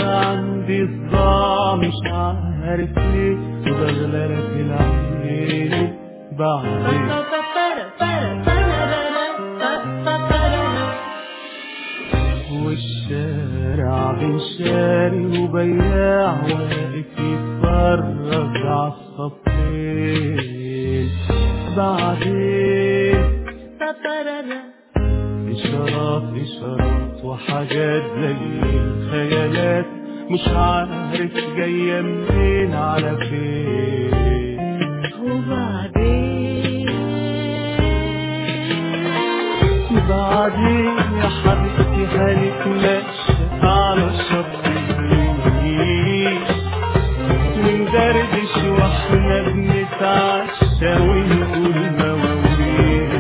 عندي صداع مش عارف ليه وبغلى في العين بعدين والشارع بين شاري وبياع واقف يتفرج عالصفين بعدين إشارات إشارات وحاجات زي الخيالات مش عارف جاية منين على فين بعدين يا حبيبتي هنتمشى على الشط اليمين وندردش واحنا بنتعشى ونقول مواويل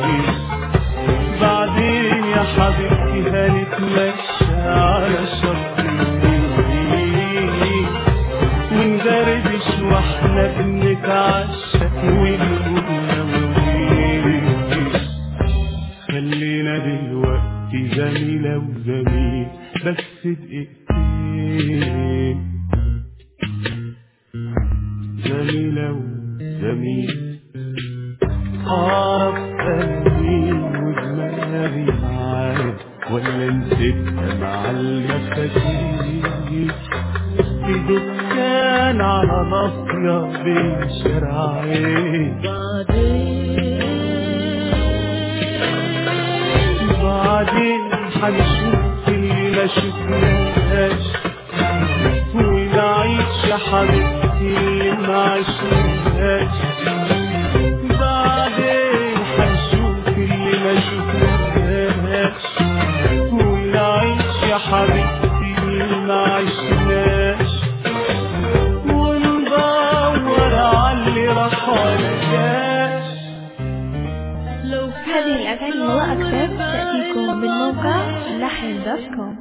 بعدين يا حبيبتي هنتمشى على الشط اليمين وندردش واحنا بنتعشى ونقول مواويل خلينا دلوقتي زميلة وزميل بس دقيقتين زميلة وزميل أعرف قلبي ودماغي معاك ولا نسيتها مع المفاتيح في دكان على ناصية بين شارعين بعدين هنشوف اللي ما شفناش ونعيش يا حبيبتي اللي ما عشناش بعدين هنشوف اللي ما شفناش ونعيش يا حبيبتي اللي ما عشناش وندور على اللي راح ولا جاش هذه الأغاني وأكثر تأتيكم من موقع لحن دوت كوم